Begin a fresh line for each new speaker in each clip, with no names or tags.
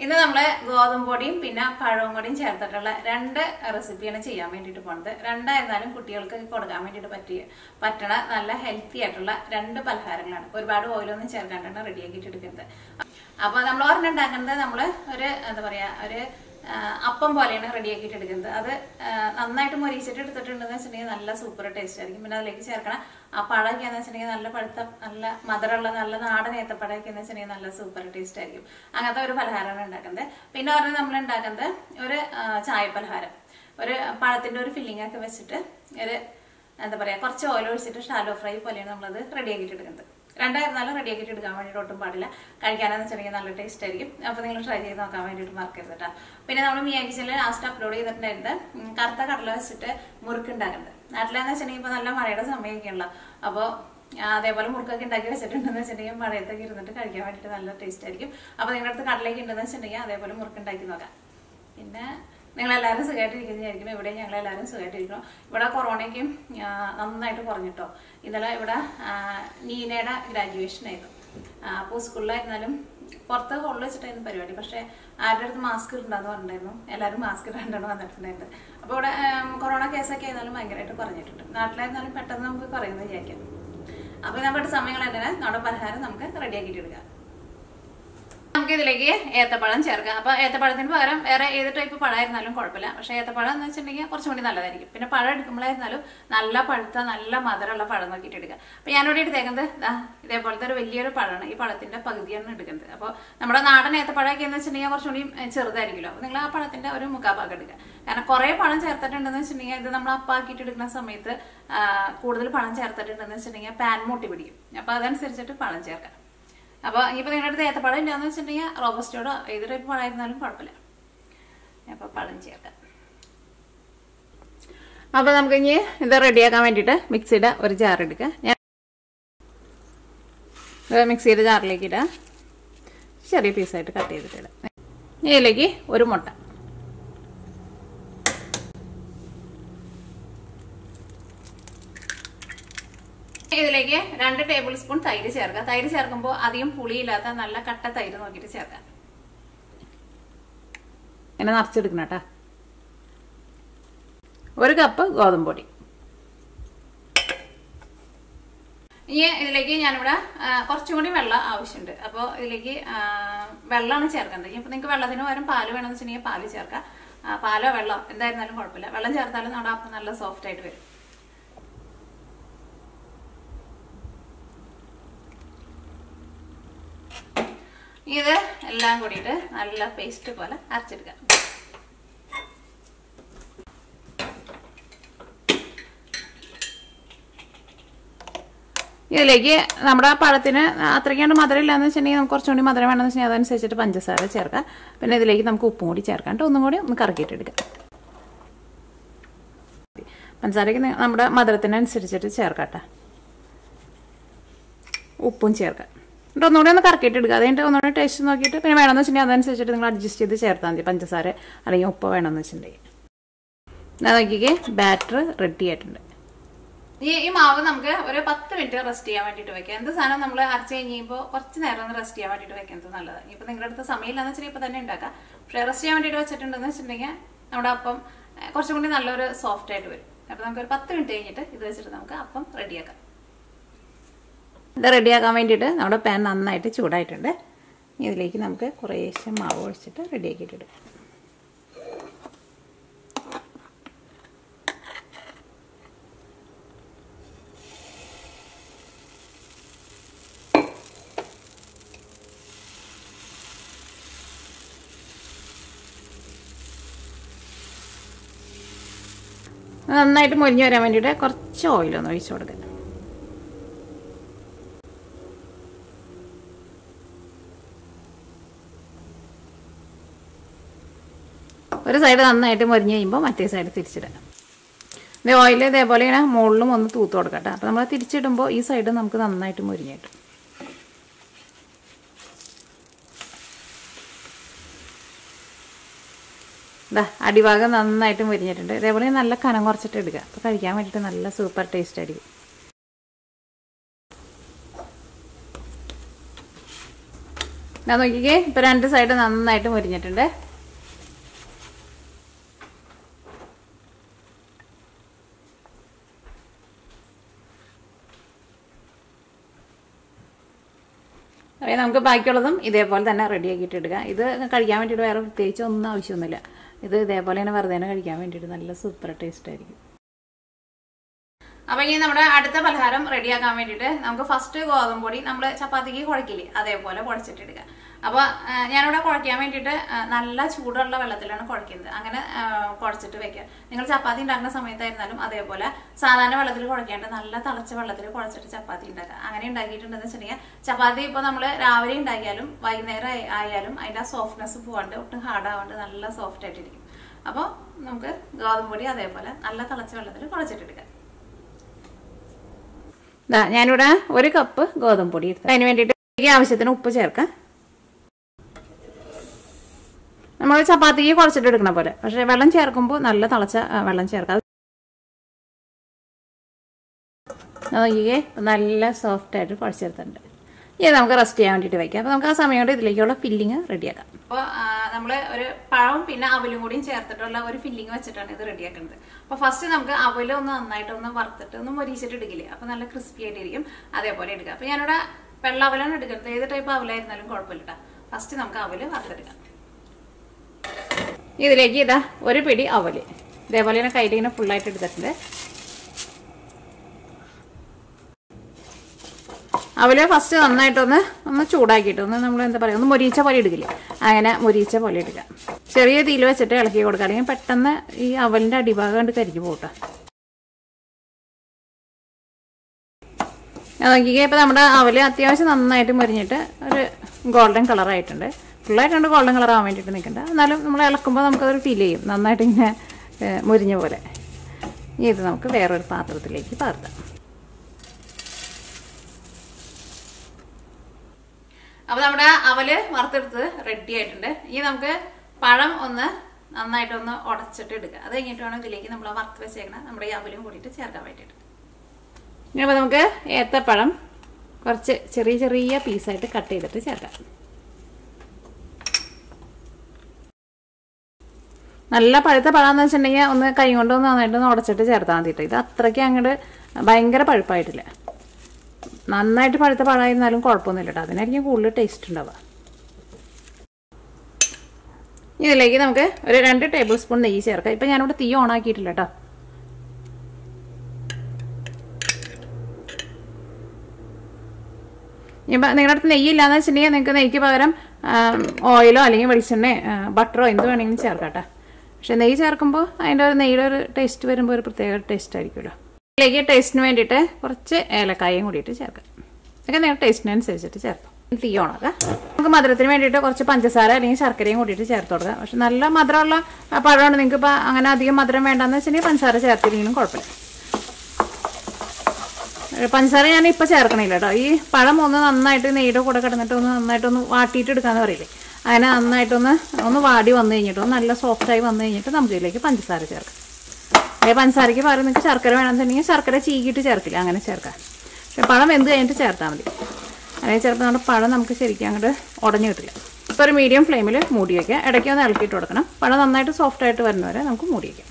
ഇന്ന് നമ്മള് ഗോതമ്പ് പൊടിയും പിന്നെ പഴവും കൂടിയും ചേർത്തിട്ടുള്ള രണ്ട് റെസിപ്പിയാണ് ചെയ്യാൻ വേണ്ടിയിട്ട് പോണത് രണ്ടായിരുന്നാലും കുട്ടികൾക്ക് കൊടുക്കാൻ വേണ്ടിയിട്ട് പറ്റിയ പറ്റണ നല്ല ഹെൽത്തി ആയിട്ടുള്ള രണ്ട് പലഹാരങ്ങളാണ് ഒരുപാട് ഓയിലൊന്നും ചേർക്കാണ്ടാണ് റെഡിയാക്കിയിട്ട് എടുക്കുന്നത് അപ്പൊ നമ്മൾ ഒരെണ്ണം ഉണ്ടാക്കുന്നത് നമ്മൾ ഒരു എന്താ പറയാ ഒരു ആ, അപ്പം പോലെയാണ് റെഡിയാക്കിയിട്ട് എടുക്കുന്നത് അത് ആ, നന്നായിട്ട് മൊരിച്ചിട്ട് എടുത്തിട്ടുണ്ടെന്ന് വെച്ചിട്ടുണ്ടെങ്കിൽ നല്ല സൂപ്പർ ടേസ്റ്റ് ആയിരിക്കും പിന്നെ അതിലേക്ക് ചേർക്കണ ആ പഴമൊക്കെ എന്ന് വെച്ചിട്ടുണ്ടെങ്കിൽ നല്ല പഴുത്ത നല്ല മധുരമുള്ള നല്ല നാടൻ ഏത്തപ്പഴമൊക്കെ എന്ന് വെച്ചിട്ടുണ്ടെങ്കിൽ നല്ല സൂപ്പർ ടേസ്റ്റ് ആയിരിക്കും അങ്ങനത്തെ ഒരു പലഹാരമാണ് ഉണ്ടാക്കുന്നത് പിന്നെ പറഞ്ഞാൽ നമ്മൾ ഉണ്ടാക്കുന്നത് ഒരു ആ, ചായ പലഹാരം ഒരു പഴത്തിന്റെ ഒരു ഫില്ലിംഗ് ഒക്കെ വെച്ചിട്ട് ഒരു എന്താ പറയാ കുറച്ച് ഓയിൽ ഒഴിച്ചിട്ട് ഷാലോ ഫ്രൈ പോലെയാണ് നമ്മളത് റെഡിയാക്കിയിട്ട് എടുക്കുന്നത് രണ്ടായിരുന്നാലും റെഡിയാക്കിയിട്ട് എടുക്കാൻ വേണ്ടിയിട്ട് ഒട്ടും പാടില്ല കഴിക്കാനെന്ന് വെച്ചിട്ടുണ്ടെങ്കിൽ നല്ല ടേസ്റ്റ് ആയിരിക്കും അപ്പോൾ നിങ്ങൾ ട്രൈ ചെയ്ത് നോക്കാൻ വേണ്ടിയിട്ട് മറക്കരുത് കേട്ടോ പിന്നെ നമ്മൾ മിയാ കിച്ചണിൽ ലാസ്റ്റ് അപ്ലോഡ് ചെയ്തിട്ടുണ്ടായിരുന്നത് ഉം, കറുത്ത കടല വെച്ചിട്ട് മുറുക്ക് ഉണ്ടാക്കുന്നത് നാട്ടിലെന്ന് വെച്ചിട്ടുണ്ടെങ്കിൽ ഇപ്പോൾ നല്ല മഴയുടെ സമയമൊക്കെയാണല്ലോ അപ്പോൾ അതേപോലെ മുറുക്കൊക്കെ ഉണ്ടാക്കി വെച്ചിട്ടുണ്ടെന്ന് വെച്ചിട്ടുണ്ടെങ്കിൽ മഴയത്തൊക്കെ ഇരുന്നിട്ട് കഴിക്കാൻ വേണ്ടിയിട്ട് നല്ല ടേസ്റ്റ് ആയിരിക്കും അപ്പോൾ നിങ്ങളുടെ അടുത്ത് കടലേക്ക് ഉണ്ടെന്ന് വെച്ചിട്ടുണ്ടെങ്കിൽ അതേപോലെ മുറുക്ക് ഉണ്ടാക്കി നോക്കാം പിന്നെ നിങ്ങൾ എല്ലാവരും സുഖമായിട്ടിരിക്കുന്നതായിരിക്കും ഇവിടെ ഞങ്ങൾ എല്ലാവരും സുഖമായിട്ടിരിക്കണം ഇവിടെ കൊറോണയ്ക്കും ആ, നന്നായിട്ട് കുറഞ്ഞിട്ടോ ഇന്നലെ ഇവിടെ ആ, നീനയുടെ ഗ്രാജുവേഷൻ ആയിരുന്നു അപ്പോൾ സ്കൂളിലായിരുന്നാലും പുറത്ത് ഹോളിൽ വെച്ചിട്ടായിരുന്നു പരിപാടി പക്ഷേ ആരുടെ അടുത്ത് മാസ്ക് ഇടണ്ടെന്ന് പറഞ്ഞിട്ടുണ്ടായിരുന്നു എല്ലാവരും മാസ്ക് ഇടാണ്ടാണ് വന്നിട്ടുണ്ടായിരുന്നത് അപ്പോൾ ഇവിടെ ആം, കൊറോണ കേസൊക്കെ ആയിരുന്നാലും ഭയങ്കരമായിട്ട് കുറഞ്ഞിട്ടുണ്ട് നാട്ടിലായിരുന്നാലും പെട്ടെന്ന് നമുക്ക് കുറയുമെന്ന് വിചാരിക്കാം അപ്പോൾ നമ്മുടെ സമയങ്ങൾ എങ്ങനെ നമ്മുടെ പലഹാരം നമുക്ക് റെഡിയാക്കിയിട്ട് എടുക്കാം നമുക്ക് ഇതിലേക്ക് ഏത്തപ്പഴം ചേർക്കാം അപ്പൊ ഏത്തപ്പഴത്തിന് പകരം വേറെ ഏത് ടൈപ്പ് പഴമായിരുന്നാലും കുഴപ്പമില്ല പക്ഷെ ഏത്തപ്പഴം എന്ന് വെച്ചിട്ടുണ്ടെങ്കിൽ കുറച്ചും കൂടി നല്ലതായിരിക്കും പിന്നെ പഴം എടുക്കുമ്പോഴായിരുന്നാലും നല്ല പഴുത്ത നല്ല മധുരമുള്ള പഴം നോക്കിയിട്ട് എടുക്കുക അപ്പൊ ഞാനിവിടെ എടുത്തേക്കുന്നത് ദാ ഇതേപോലത്തെ ഒരു വലിയൊരു പഴമാണ് ഈ പഴത്തിന്റെ പകുതിയാണ് എടുക്കുന്നത് അപ്പോൾ നമ്മുടെ നാടൻ ഏത്തപ്പഴമൊക്കെ എന്ന് വെച്ചിട്ടുണ്ടെങ്കിൽ കുറച്ചും കൂടി ഏഹ്, ചെറുതായിരിക്കുമല്ലോ അപ്പൊ നിങ്ങൾ ആ പഴത്തിന്റെ ഒരു മുക്കാ ഭാഗം എടുക്കുക കാരണം കുറെ പഴം ചേർത്തിട്ടുണ്ടെന്ന് വെച്ചിട്ടുണ്ടെങ്കിൽ ഇത് നമ്മൾ അപ്പാക്കിയിട്ട് എടുക്കുന്ന സമയത്ത് ആ, കൂടുതൽ പഴം ചേർത്തിട്ടുണ്ടെന്ന് വെച്ചിട്ടുണ്ടെങ്കിൽ പാൻ മൂട്ടി പിടിക്കും അപ്പൊ അതനുസരിച്ചിട്ട് പഴം ചേർക്കാം അപ്പൊ ഇനിയിപ്പോ നിങ്ങളുടെ അടുത്ത് ഏത്തപ്പഴം ഇല്ലാന്ന് വെച്ചിട്ടുണ്ടെങ്കിൽ റോബസ്റ്റോടോ ഏത് ടൈപ്പ് പഴമായിരുന്നാലും കുഴപ്പമില്ല അപ്പൊ പഴം ചേർക്കാം അപ്പൊ നമുക്ക് ഇനി ഇത് റെഡിയാക്കാൻ വേണ്ടിയിട്ട് മിക്സിയുടെ ഒരു ജാർ എടുക്കുക ഞാൻ ഇത് മിക്സിയുടെ ജാറിലേക്ക് ഇടാം ചെറിയ പീസായിട്ട് കട്ട് ചെയ്തിട്ട് ഇടാം ഇനി ഇതിലേക്ക് ഒരു മുട്ട ഇതിലേക്ക് രണ്ട് ടേബിൾ സ്പൂൺ തൈര് ചേർക്കുക തൈര് ചേർക്കുമ്പോൾ അധികം പുളിയില്ലാത്ത നല്ല കട്ട തൈര് നോക്കിയിട്ട് ചേർക്കാം ഇങ്ങനെ നിറച്ചെടുക്കണം കേട്ടാ ഒരു കപ്പ് ഗോതമ്പ് പൊടി ഇനി ഇതിലേക്ക് ഞാനിവിടെ ആ, കുറച്ചും കൂടി വെള്ളം ആവശ്യമുണ്ട് അപ്പോൾ ഇതിലേക്ക് ആ, വെള്ളമാണ് ചേർക്കുന്നത് ഇനിയിപ്പോൾ നിങ്ങൾക്ക് വെള്ളത്തിന് പകരം പാല് വേണമെന്ന് വെച്ചിട്ടുണ്ടെങ്കിൽ പാല് ചേർക്കാം ആ, പാലോ വെള്ളം എന്തായിരുന്നാലും കുഴപ്പമില്ല വെള്ളം ചേർത്താലും നമ്മുടെ അപ്പം നല്ല സോഫ്റ്റ് ആയിട്ട് വരും ഇത് എല്ലാം കൂടിയിട്ട് നല്ല പേസ്റ്റ് പോലെ അരച്ചെടുക്കാം ഇതിലേക്ക് നമ്മുടെ പഴത്തിന് അത്രയ്ക്കാണ്ട് മധുരം ഇല്ലാന്ന് വെച്ചിട്ടുണ്ടെങ്കിൽ നമുക്ക് കുറച്ചും കൂടി മധുരം വേണമെന്ന് വെച്ചിട്ടുണ്ടെങ്കിൽ അതനുസരിച്ചിട്ട് പഞ്ചസാര ചേർക്കാം പിന്നെ ഇതിലേക്ക് നമുക്ക് ഉപ്പും കൂടി ചേർക്കാം കേട്ടോ ഒന്നും കൂടി ഒന്ന് കറക്കിയിട്ടെടുക്കാം പഞ്ചസാരയ്ക്ക് നി- നമ്മുടെ മധുരത്തിനനുസരിച്ചിട്ട് ചേർക്കാട്ടെ ഉപ്പും ചേർക്കാം എന്നിട്ട് ഒന്നുകൂടി ഒന്ന് കറക്കിയിട്ട് എടുക്കുക അതിൻ്റെ ഒന്നുകൂടി ടേസ്റ്റ് നോക്കിയിട്ട് പിന്നെ വേണമെന്ന് വെച്ചിട്ടുണ്ടെങ്കിൽ അതനുസരിച്ചിട്ട് നിങ്ങൾ അഡ്ജസ്റ്റ് ചെയ്ത് ചേർത്താൽ മതി പഞ്ചസാര അല്ലെങ്കിൽ ഉപ്പ് വേണമെന്ന് വെച്ചിട്ടുണ്ടെങ്കിൽ ഞാൻ നോക്കിക്കേ ബാറ്റർ റെഡി ആയിട്ടുണ്ട് ഈ ഈ മാവ് നമുക്ക് ഒരു പത്ത് മിനിറ്റ് റെസ്റ്റ് ചെയ്യാൻ വേണ്ടിയിട്ട് വെക്കാം എന്ത് സാധനം നമ്മൾ അരച്ച് കഴിഞ്ഞപ്പോൾ കുറച്ച് നേരം ഒന്ന് റെസ്റ്റ് ചെയ്യാൻ വേണ്ടിയിട്ട് വെക്കുന്നത് നല്ലതാണ് ഇപ്പം നിങ്ങളുടെ അടുത്ത് സമയമില്ലാന്ന് വെച്ചാൽ ഇപ്പം തന്നെ ഉണ്ടാക്കാം പക്ഷേ റെസ്റ്റ് ചെയ്യാൻ വേണ്ടിയിട്ട് വെച്ചിട്ടുണ്ടെന്ന് വെച്ചിട്ടുണ്ടെങ്കിൽ നമ്മുടെ അപ്പം ഏഹ്, കുറച്ചും കൂടി നല്ലൊരു സോഫ്റ്റ് ആയിട്ട് വരും അപ്പം നമുക്ക് ഒരു പത്ത് മിനിറ്റ് കഴിഞ്ഞിട്ട് ഇത് വെച്ചിട്ട് നമുക്ക് അപ്പം റെഡിയാക്കാം ഇത് റെഡിയാക്കാൻ വേണ്ടിയിട്ട് നമ്മുടെ പാൻ നന്നായിട്ട് ചൂടായിട്ടുണ്ട് ഇനി ഇതിലേക്ക് നമുക്ക് കുറേശ്ശെ മാവ് ഒഴിച്ചിട്ട് റെഡിയാക്കിയിട്ടിടും നന്നായിട്ട് മൊരിഞ്ഞ് വരാൻ വേണ്ടിയിട്ട് കുറച്ച് ഓയിലൊന്ന് ഒഴിച്ചു കൊടുക്കുക ഒരു സൈഡ് നന്നായിട്ട് മൊരിഞ്ഞ് കഴിയുമ്പോൾ മറ്റേ സൈഡ് തിരിച്ചിടുക ഇത് ഓയിൽ ഇതേപോലെ ഇങ്ങനെ മുകളിലും ഒന്ന് തൂത്ത് കൊടുക്കട്ടെ അപ്പോൾ നമ്മൾ തിരിച്ചിടുമ്പോൾ ഈ സൈഡ് നമുക്ക് നന്നായിട്ട് മൊരിഞ്ഞ് കിട്ടും ഇതാ അടിഭാഗം നന്നായിട്ട് മുരിഞ്ഞിട്ടുണ്ട് ഇതേപോലെ നല്ല കനം കുറച്ചിട്ട് എടുക്കുക അപ്പോൾ കഴിക്കാൻ വേണ്ടിയിട്ട് നല്ല സൂപ്പർ ടേസ്റ്റ് ആയിരിക്കും ഞാൻ നോക്കിക്കേ ഇപ്പൊ രണ്ട് സൈഡ് നന്നായിട്ട് മുരിഞ്ഞിട്ടുണ്ട് അപ്പോൾ നമുക്ക് ബാക്കിയുള്ളതും ഇതേപോലെ തന്നെ റെഡി ആക്കിയിട്ട് എടുക്കാം ഇത് കഴിക്കാൻ വേണ്ടിയിട്ട് വേറെ പ്രത്യേകിച്ച് ഒന്നും ആവശ്യമൊന്നുമില്ല ഇത് ഇതേപോലെ തന്നെ വെറുതെ തന്നെ കഴിക്കാൻ വേണ്ടിയിട്ട് നല്ല സൂപ്പർ ടേസ്റ്റ് ആയിരിക്കും അപ്പൊ ഇനി നമ്മുടെ അടുത്ത പലഹാരം റെഡിയാക്കാൻ വേണ്ടിയിട്ട് നമുക്ക് ഫസ്റ്റ് ഗോതമ്പ് പൊടി നമ്മൾ ചപ്പാത്തിക്ക് കുഴക്കില്ലേ അതേപോലെ കുഴച്ചിട്ട് എടുക്കുക അപ്പൊ ആ, ഞാനിവിടെ കുഴയ്ക്കാൻ വേണ്ടിയിട്ട് ആ, നല്ല ചൂടുള്ള വെള്ളത്തിലാണ് കുഴക്കുന്നത് അങ്ങനെ ആ, കുഴച്ചിട്ട് വെക്കുക നിങ്ങൾ ചപ്പാത്തി ഉണ്ടാക്കുന്ന സമയത്തായിരുന്നാലും അതേപോലെ സാധാരണ വെള്ളത്തിൽ കുഴക്കാണ്ട് നല്ല തിളച്ച വെള്ളത്തിൽ കുഴച്ചിട്ട് ചപ്പാത്തി ഉണ്ടാക്കുക അങ്ങനെ ഉണ്ടാക്കിയിട്ടുണ്ടെന്ന് വെച്ചിട്ടുണ്ടെങ്കിൽ ചപ്പാത്തി ഇപ്പോൾ നമ്മൾ രാവിലെ ഉണ്ടാക്കിയാലും വൈകുന്നേരം ആയി- ആയാലും അതിന്റെ ആ സോഫ്റ്റ്നെസ് പോകാണ്ട് ഒട്ടും ഹാർഡ് ആവാണ്ട് നല്ല സോഫ്റ്റ് ആയിട്ടിരിക്കും അപ്പോൾ നമുക്ക് ഗോതമ്പ് പൊടി അതേപോലെ നല്ല തിളച്ച വെള്ളത്തിൽ കുഴച്ചിട്ടെടുക്കാം ദാ ഞാനിവിടെ ഒരു കപ്പ് ഗോതമ്പ് പൊടി എടുത്തു അതിന് വേണ്ടിയിട്ട് ഇതിലേക്ക് ആവശ്യത്തിന് ഉപ്പ് ചേർക്കാം നമ്മൾ ചപ്പാത്തിക്ക് കുറച്ചിട്ട് എടുക്കണ പോലെ പക്ഷെ വെള്ളം ചേർക്കുമ്പോൾ നല്ല തിളച്ച ആ, വെള്ളം ചേർക്കാം അത് നോക്കിയേ നല്ല സോഫ്റ്റ് ആയിട്ട് കുഴച്ചെടുത്തിട്ടുണ്ട് ഇത് നമുക്ക് റെസ്റ്റ് ചെയ്യാൻ വേണ്ടിയിട്ട് വെക്കാം അപ്പോൾ നമുക്ക് ആ സമയം കൊണ്ട് ഇതിലേക്കുള്ള ഫില്ലിങ് റെഡിയാക്കാം അപ്പോൾ നമ്മൾ ഒരു പഴവും പിന്നെ അവലും കൂടിയും ചേർത്തിട്ടുള്ള ഒരു ഫില്ലിങ് വെച്ചിട്ടാണ് ഇത് റെഡിയാക്കുന്നത് അപ്പോൾ ഫസ്റ്റ് നമുക്ക് അവല് ഒന്ന് നന്നായിട്ട് ഒന്ന് വറുത്തിട്ട് ഒന്ന് മൊരിച്ചിട്ട് എടുക്കില്ലേ അപ്പോൾ നല്ല ക്രിസ്പി ആയിട്ടിരിക്കും അതേപോലെ എടുക്കുക അപ്പോൾ ഞാനിവിടെ വെള്ള അവലാണ് എടുക്കുന്നത് ഏത് ടൈപ്പ് അവലായിരുന്നാലും കുഴപ്പമില്ല ഫസ്റ്റ് നമുക്ക് അവല് വറുത്തെടുക്കാം ഇതിലേക്ക് ഇതാ ഒരു പിടി അവല് ഇതേപോലെ തന്നെ കയ്യിൽ ഇങ്ങനെ ഫുള്ളായിട്ട് എടുത്തിട്ടുണ്ട് അവല് ഫസ്റ്റ് നന്നായിട്ടൊന്ന് ഒന്ന് ചൂടാക്കിയിട്ട് ഒന്ന് നമ്മൾ എന്താ പറയുക ഒന്ന് മൊരീച്ച പോലെ എടുക്കില്ലേ അങ്ങനെ മൊരീച്ച പോലെ എടുക്കുക ചെറിയ തീയിൽ വെച്ചിട്ട് ഇളക്കി കൊടുക്കുക അല്ലെങ്കിൽ പെട്ടെന്ന് ഈ അവലിൻ്റെ അടിഭാഗം കണ്ട് കരിഞ്ഞു പോകട്ടെ നോക്കിക്കേ ഇപ്പം നമ്മുടെ അവല് അത്യാവശ്യം നന്നായിട്ട് മുരിഞ്ഞിട്ട് ഒരു ഗോൾഡൻ കളറായിട്ടുണ്ട് ഫുള്ളായിട്ടുണ്ട് ഗോൾഡൻ കളർ ആവാൻ വേണ്ടിയിട്ട് നിൽക്കണ്ട എന്നാലും നമ്മൾ ഇളക്കുമ്പോൾ നമുക്കതൊരു ഫീൽ ചെയ്യും നന്നായിട്ട് ഇങ്ങനെ ഏഹ്, മുരിഞ്ഞ പോലെ ഇനി ഇത് നമുക്ക് വേറൊരു പാത്രത്തിലേക്ക് പകർത്താം അപ്പോൾ നമ്മുടെ അവല് വറുത്തെടുത്ത് റെഡി ആയിട്ടുണ്ട് ഇനി നമുക്ക് പഴം ഒന്ന് നന്നായിട്ടൊന്ന് ഉടച്ചിട്ട് എടുക്കുക അത് കഴിഞ്ഞിട്ട് വേണം ഇതിലേക്ക് നമ്മൾ വറുത്ത് വെച്ചേക്കണം നമ്മുടെ ഈ അവലും കൂടിയിട്ട് ചേർക്കാൻ വേണ്ടിയിട്ട് ഇനി അപ്പോൾ നമുക്ക് ഏത്തപ്പഴം കുറച്ച് ചെറിയ ചെറിയ പീസായിട്ട് കട്ട് ചെയ്തിട്ട് ചേർക്കാം നല്ല പഴുത്ത പഴമെന്ന് വെച്ചിട്ടുണ്ടെങ്കിൽ ഒന്ന് കൈ കൊണ്ട് ഒന്ന് നന്നായിട്ട് ഒന്ന് ഉടച്ചിട്ട് ചേർത്താൽ മതിയിട്ട് ഇത് അത്രയ്ക്ക് അങ്ങോട്ട് ഭയങ്കര പഴുപ്പായിട്ടില്ല നന്നായിട്ട് പഴുത്ത പഴമായിരുന്നാലും കുഴപ്പമൊന്നുമില്ല കേട്ടോ അതിനായിരിക്കും കൂടുതൽ ടേസ്റ്റ് ഉണ്ടാവുക ഇതിലേക്ക് നമുക്ക് ഒരു രണ്ട് ടേബിൾ സ്പൂൺ നെയ്യ് ചേർക്കാം ഇപ്പം ഞാനിവിടെ തീ ഓൺ ആക്കിയിട്ടില്ല കേട്ടോ ഇപ്പം നിങ്ങളുടെ അടുത്ത് നെയ്യ് ഇല്ലാന്ന് വെച്ചിട്ടുണ്ടെങ്കിൽ നിങ്ങൾക്ക് നെയ്ക്ക് പകരം ഓയിലോ അല്ലെങ്കിൽ വെളിച്ചെണ്ണ ബട്ടറോ എന്ത് വേണമെങ്കിലും ചേർക്കാം കേട്ടോ പക്ഷെ നെയ്യ് ചേർക്കുമ്പോൾ അതിൻ്റെ ഒരു നെയ്യുടെ ഒരു ടേസ്റ്റ് വരുമ്പോൾ ഒരു പ്രത്യേക ടേസ്റ്റ് ആയിരിക്കുമല്ലോ ഇതിലേക്ക് ടേസ്റ്റിന് വേണ്ടിയിട്ട് കുറച്ച് ഏലക്കായും കൂടിയിട്ട് ചേർക്കാം ഇതൊക്കെ നിങ്ങളുടെ ടേസ്റ്റിനനുസരിച്ചിട്ട് ചേർക്കാം തീ ഓണാക്കാം നമുക്ക് മധുരത്തിന് വേണ്ടിയിട്ട് കുറച്ച് പഞ്ചസാര അല്ലെങ്കിൽ ശർക്കരയും കൂടിയിട്ട് ചേർത്ത് കൊടുക്കാം പക്ഷെ നല്ല മധുരമുള്ള ആ പഴമാണ് നിങ്ങൾക്ക് ഇപ്പോൾ അങ്ങനെ അധികം മധുരം വേണ്ടെന്ന് വെച്ചിട്ടുണ്ടെങ്കിൽ പഞ്ചസാര ചേർത്തില്ലെങ്കിലും കുഴപ്പമില്ല പഞ്ചസാര ഞാൻ ഇപ്പം ചേർക്കണില്ല കേട്ടോ ഈ പഴം ഒന്ന് നന്നായിട്ട് നെയ്യുടെ കൂടെ കിടന്നിട്ട് ഒന്ന് നന്നായിട്ടൊന്ന് വാട്ടിയിട്ട് എടുക്കാന്ന് പറയില്ലേ അങ്ങനെ നന്നായിട്ടൊന്ന് ഒന്ന് വാടി വന്നു കഴിഞ്ഞിട്ട് ഒന്ന് നല്ല സോഫ്റ്റായി വന്നു കഴിഞ്ഞിട്ട് നമുക്ക് ഇതിലേക്ക് പഞ്ചസാര ചേർക്കാം അതേ പഞ്ചസാരയ്ക്ക് പകരം നിങ്ങൾക്ക് ശർക്കര വേണമെന്നുണ്ടെങ്കിൽ ശർക്കര ചീകിയിട്ട് ചേർക്കില്ല അങ്ങനെ ചേർക്കാം പക്ഷെ പഴം വെന്ത് കഴിഞ്ഞിട്ട് ചേർത്താൽ മതി അല്ലെങ്കിൽ ചിലപ്പോൾ നമ്മുടെ പഴം നമുക്ക് ശരിക്കും അങ്ങോട്ട് ഉടഞ്ഞു കിട്ടില്ല ഇപ്പോൾ ഒരു മീഡിയം ഫ്ലെയിമിൽ മൂടി വയ്ക്കുക ഇടയ്ക്ക് ഒന്ന് ഇളക്കിയിട്ട് കൊടുക്കണം പഴം നന്നായിട്ട് സോഫ്റ്റ് ആയിട്ട് വരുന്നവരെ നമുക്ക് മൂടി വയ്ക്കാം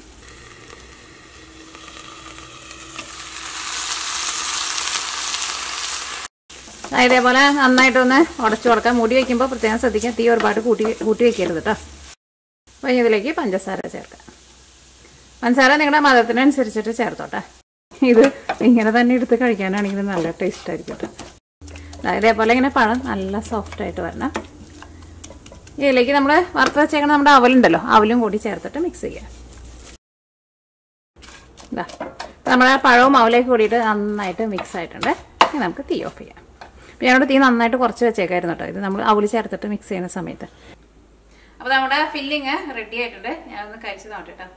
ആ, ഇതേപോലെ നന്നായിട്ടൊന്ന് ഉടച്ചു കൊടുക്കാം മൂടി വയ്ക്കുമ്പോൾ പ്രത്യേകം ശ്രദ്ധിക്കാം തീ ഒരുപാട് കൂട്ടി കൂട്ടി വെക്കരുത് കേട്ടോ അപ്പോൾ ഇനി ഇതിലേക്ക് പഞ്ചസാര ചേർക്കാം പഞ്ചസാര നിങ്ങളുടെ മതത്തിനനുസരിച്ചിട്ട് ചേർത്തോട്ടെ ഇത് ഇങ്ങനെ തന്നെ എടുത്ത് കഴിക്കാനാണെങ്കിൽ നല്ല ടേസ്റ്റ് ആയിരിക്കും കേട്ടോ ദാ ഇതേപോലെ ഇങ്ങനെ പഴം നല്ല സോഫ്റ്റ് ആയിട്ട് വരണം ഇതിലേക്ക് നമ്മൾ വറുത്ത് വെച്ചേക്കണ നമ്മുടെ അവലുണ്ടല്ലോ അവലും കൂടി ചേർത്തിട്ട് മിക്സ് ചെയ്യാം ഇതാ നമ്മുടെ പഴവും അവലേക്ക് കൂടിയിട്ട് നന്നായിട്ട് മിക്സ് ആയിട്ടുണ്ട് ഇനി നമുക്ക് തീ ഓഫ് ചെയ്യാം അപ്പോൾ ഞാനോട് തീ നന്നായിട്ട് കുറച്ച് വെച്ചേക്കായിരുന്നു കേട്ടോ ഇത് നമ്മൾ അവല് ചേർത്തിട്ട് മിക്സ് ചെയ്യുന്ന സമയത്ത് അപ്പോൾ നമ്മുടെ ഫില്ലിങ് റെഡി ആയിട്ടുണ്ട് ഞാനൊന്ന് കഴിച്ച് നോട്ടിട്ടോ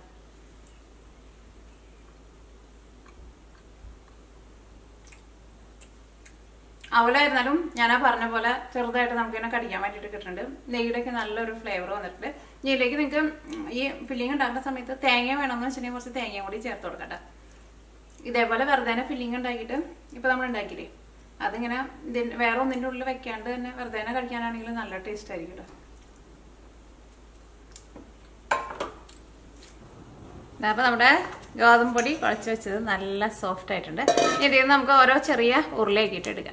അവലായിരുന്നാലും ഞാൻ ആ പറഞ്ഞ പോലെ ചെറുതായിട്ട് നമുക്ക് ഇങ്ങനെ കടിക്കാൻ വേണ്ടിയിട്ട് കിട്ടുന്നുണ്ട് നെയ്യുടെയൊക്കെ നല്ലൊരു ഫ്ലേവർ വന്നിട്ടുണ്ട് ഇനി ഇതിലേക്ക് നിങ്ങൾക്ക് ഈ ഫില്ലിങ് ഉണ്ടാക്കുന്ന സമയത്ത് തേങ്ങ വേണമെന്ന് വെച്ചിട്ടുണ്ടെങ്കിൽ കുറച്ച് തേങ്ങയും കൂടി ചേർത്ത് കൊടുക്കട്ടെ ഇതേപോലെ വെറുതെ ഫില്ലിങ് ഉണ്ടാക്കിയിട്ട് ഇപ്പൊ നമ്മൾ ഉണ്ടാക്കിയില്ലേ അതിങ്ങനെ ഇതിന് വേറെ ഒന്നിൻ്റെ ഉള്ളിൽ വെക്കാണ്ട് തന്നെ വെറുതെ തന്നെ കഴിക്കാനാണെങ്കിലും നല്ല ടേസ്റ്റ് ആയിരിക്കും കേട്ടോ അപ്പോൾ നമ്മുടെ ഗോതമ്പ് പൊടി കുഴച്ച് വെച്ചത് നല്ല സോഫ്റ്റ് ആയിട്ടുണ്ട് ഇനി ഇതിൽ നിന്ന് നമുക്ക് ഓരോ ചെറിയ ഉരുളയാക്കിയിട്ട് എടുക്കാം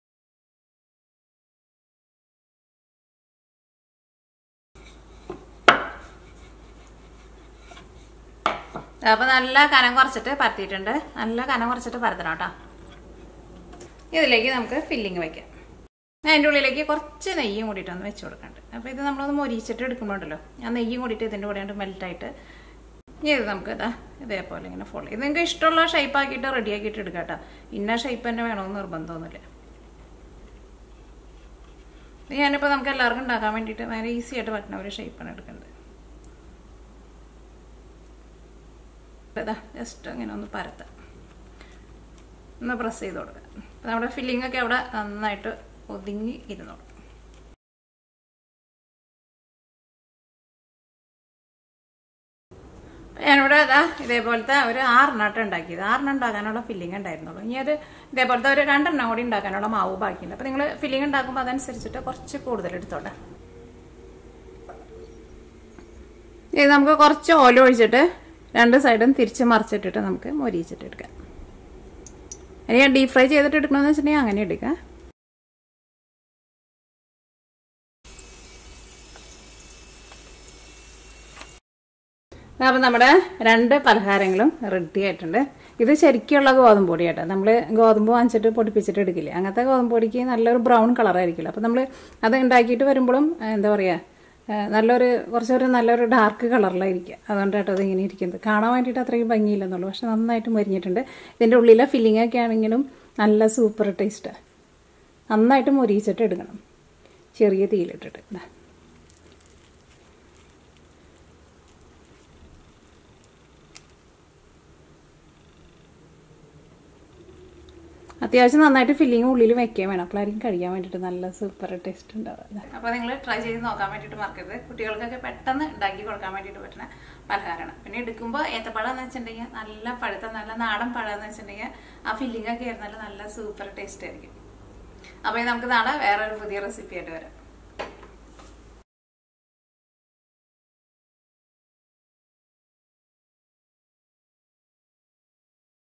അപ്പോൾ നല്ല കനം കുറച്ചിട്ട് പരത്തിയിട്ടുണ്ട് നല്ല കനം കുറച്ചിട്ട് പരത്തണം കേട്ടോ ഇതിലേക്ക് നമുക്ക് ഫില്ലിങ് വെക്കാം അതിൻ്റെ ഉള്ളിലേക്ക് കുറച്ച് നെയ്യും കൂടിയിട്ട് ഒന്ന് വെച്ച് കൊടുക്കണ്ട് അപ്പോൾ ഇത് നമ്മളൊന്ന് മൊരിച്ചിട്ട് എടുക്കുമ്പോണ്ടല്ലോ ആ നെയ്യും കൂടിയിട്ട് ഇതിൻ്റെ കൂടെ മെൽറ്റായിട്ട് ഇനി ഇത് നമുക്ക് ഇതാ ഇതേപോലെ ഇങ്ങനെ ഫോളോ ഇത് നിങ്ങൾക്ക് ഇഷ്ടമുള്ള ഷേപ്പ് ആക്കിയിട്ട് റെഡി ആക്കിയിട്ട് എടുക്കാം കേട്ടോ ഇന്ന ഷേപ്പ് തന്നെ വേണമെന്ന് നിർബന്ധമൊന്നുമില്ല ഇത് ഞാനിപ്പോൾ നമുക്ക് എല്ലാവർക്കും ഉണ്ടാക്കാൻ വേണ്ടിയിട്ട് ഭയങ്കര ഈസി ആയിട്ട് പറ്റുന്ന ഒരു ഷേപ്പാണ് എടുക്കേണ്ടത് ഇതാ ജസ്റ്റ് ഇങ്ങനെ ഒന്ന് പരത്താം ഒന്ന് പ്രസ് ചെയ്ത് കൊടുക്കാം അപ്പം നമ്മുടെ ഫില്ലിംഗ് ഒക്കെ അവിടെ നന്നായിട്ട് ഒതുങ്ങി ഇരുന്നോളും ഞാനിവിടെ അതാ ഇതേപോലത്തെ ഒരു ആറെണ്ണട്ടം ഉണ്ടാക്കിയത് ആറെണ്ണം ഉണ്ടാക്കാനുള്ള ഫില്ലിംഗ് ഉണ്ടായിരുന്നുള്ളൂ ഇനി അത് ഇതേപോലത്തെ ഒരു രണ്ടെണ്ണം കൂടി ഉണ്ടാക്കാനുള്ള മാവ് ബാക്കിയുണ്ട് അപ്പം നിങ്ങൾ ഫില്ലിംഗ് ഉണ്ടാക്കുമ്പോൾ അതനുസരിച്ചിട്ട് കുറച്ച് കൂടുതൽ എടുത്തോട്ടെ ഇത് നമുക്ക് കുറച്ച് ഓല ഒഴിച്ചിട്ട് രണ്ട് സൈഡും തിരിച്ച് മറിച്ചിട്ടിട്ട് നമുക്ക് മൊരിച്ചിട്ട് എടുക്കാം ഇനി ഡീപ് ഫ്രൈ ചെയ്തിട്ട് എടുക്കണമെന്ന് വെച്ചിട്ടുണ്ടെങ്കിൽ അങ്ങനെ എടുക്കാം അപ്പം നമ്മുടെ രണ്ട് പലഹാരങ്ങളും റെഡി ആയിട്ടുണ്ട് ഇത് ശരിക്കുള്ള ഗോതമ്പ് പൊടി കേട്ടോ നമ്മൾ ഗോതമ്പ് വാങ്ങിച്ചിട്ട് പൊടിപ്പിച്ചിട്ട് എടുക്കില്ലേ അങ്ങനത്തെ ഗോതമ്പ് പൊടിക്ക് നല്ലൊരു ബ്രൗൺ കളറായിരിക്കില്ല അപ്പം നമ്മൾ അത് ഉണ്ടാക്കിയിട്ട് വരുമ്പോഴും എന്താ പറയുക നല്ലൊരു കുറച്ചൊരു നല്ലൊരു ഡാർക്ക് കളറിലായിരിക്കുക അതുകൊണ്ടാട്ടോ അത് ഇങ്ങനെ ഇരിക്കുന്നത് കാണാൻ വേണ്ടിയിട്ട് അത്രയും ഭംഗിയില്ലെന്നുള്ളൂ പക്ഷെ നന്നായിട്ട് മൊരിഞ്ഞിട്ടുണ്ട് ഇതിൻ്റെ ഉള്ളിലെ ഫില്ലിംഗ് ഒക്കെ ആണെങ്കിലും നല്ല സൂപ്പർ ടേസ്റ്റാണ് നന്നായിട്ട് മൊരിയിച്ചിട്ട് എടുക്കണം ചെറിയ തീയിലിട്ടിട്ട് ഇതാ അത്യാവശ്യം നന്നായിട്ട് ഫില്ലിങ് ഉള്ളിൽ വെക്കാൻ വേണം അപ്പോഴായിരിക്കും കഴിക്കാൻ വേണ്ടിയിട്ട് നല്ല സൂപ്പർ ടേസ്റ്റ് ഉണ്ടാവുക അപ്പോൾ നിങ്ങൾ ട്രൈ ചെയ്ത് നോക്കാൻ വേണ്ടിയിട്ട് മറക്കരുത് കുട്ടികൾക്കൊക്കെ പെട്ടെന്ന് ഉണ്ടാക്കി കൊടുക്കാൻ വേണ്ടിയിട്ട് പറ്റുന്ന പലഹാരമാണ് പിന്നെ എടുക്കുമ്പോൾ ഏത്തപ്പഴം എന്ന് വെച്ചിട്ടുണ്ടെങ്കിൽ നല്ല പഴുത്ത നല്ല നാടൻ പഴം എന്ന് വെച്ചിട്ടുണ്ടെങ്കിൽ ആ ഫില്ലിംഗ് ഒക്കെ ആയിരുന്നാലും നല്ല സൂപ്പർ ടേസ്റ്റ് ആയിരിക്കും അപ്പോൾ നമുക്ക് നാളെ വേറൊരു പുതിയ റെസിപ്പി ആയിട്ട് വരാം